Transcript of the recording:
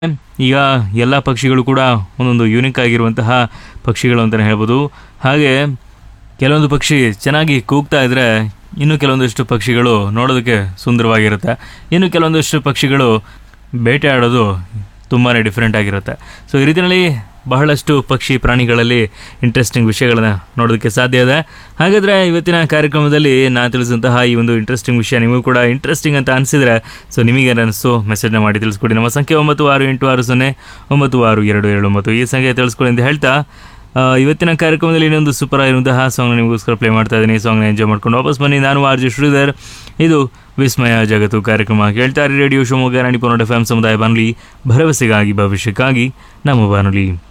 ಈಗ ಎಲ್ಲ ಪಕ್ಷಿಗಳು ಕೂಡ ಒಂದೊಂದು ಯೂನಿಕ್ ಆಗಿರುವಂತಹ ಪಕ್ಷಿಗಳು ಅಂತಲೇ ಹೇಳ್ಬೋದು ಹಾಗೆ ಕೆಲವೊಂದು ಪಕ್ಷಿ ಚೆನ್ನಾಗಿ ಕೂಗ್ತಾ ಇದ್ದರೆ ಇನ್ನು ಕೆಲವೊಂದಷ್ಟು ಪಕ್ಷಿಗಳು ನೋಡೋದಕ್ಕೆ ಸುಂದರವಾಗಿರುತ್ತೆ ಇನ್ನು ಕೆಲವೊಂದಷ್ಟು ಪಕ್ಷಿಗಳು ಬೇಟೆ ಆಡೋದು ತುಂಬಾ ಡಿಫ್ರೆಂಟ್ ಆಗಿರುತ್ತೆ ಸೊ ಈ ರೀತಿಯಲ್ಲಿ ಬಹಳಷ್ಟು ಪಕ್ಷಿ ಪ್ರಾಣಿಗಳಲ್ಲಿ ಇಂಟ್ರೆಸ್ಟಿಂಗ್ ವಿಷಯಗಳನ್ನ ನೋಡೋದಕ್ಕೆ ಸಾಧ್ಯ ಇದೆ ಹಾಗಾದರೆ ಇವತ್ತಿನ ಕಾರ್ಯಕ್ರಮದಲ್ಲಿ ನಾನು ತಿಳಿಸಿದಂತಹ ಈ ಒಂದು ಇಂಟ್ರೆಸ್ಟಿಂಗ್ ವಿಷಯ ನಿಮಗೂ ಕೂಡ ಇಂಟ್ರೆಸ್ಟಿಂಗ್ ಅಂತ ಅನಿಸಿದರೆ ಸೊ ನಿಮಗೆ ಅನಿಸ್ತು ಮೆಸೇಜ್ನ ಮಾಡಿ ತಿಳಿಸ್ಕೊಡಿ ನಮ್ಮ ಸಂಖ್ಯೆ ಒಂಬತ್ತು ಆರು ಎಂಟು ಆರು ಸೊನ್ನೆ ಒಂಬತ್ತು ಆರು ಎರಡು ಏಳು ಒಂಬತ್ತು ಈ ಸಂಖ್ಯೆ ತಿಳಿಸ್ಕೊಡಿ ಅಂತ ಹೇಳ್ತಾ ಆ, ಇವತ್ತಿನ ಕಾರ್ಯಕ್ರಮದಲ್ಲಿ ಇನ್ನೊಂದು ಸೂಪರ್ ಆಗಿರುವಂತಹ ಸಾಂಗ್ ನಿಮಗೋಸ್ಕರ ಪ್ಲೇ ಮಾಡ್ತಾ ಇದ್ದೀನಿ ಈ ಸಾಂಗ್ನ ಎಂಜಾಯ್ ಮಾಡ್ಕೊಂಡು ವಾಪಸ್ ಬನ್ನಿ ನಾನು ಆರ್ ಜಿ ಶ್ರೀಧರ್ ಇದು ವಿಸ್ಮಯ ಜಗತ್ತು ಕಾರ್ಯಕ್ರಮ ಕೇಳ್ತಾರೆ radio Shivamogga Rani Ponnada F M ಸಮುದಾಯ ಬಾನುಲಿ ಭರವಸೆಗಾಗಿ ಭವಿಷ್ಯಕ್ಕಾಗಿ ನಮ್ಮ ಬಾನುಲಿ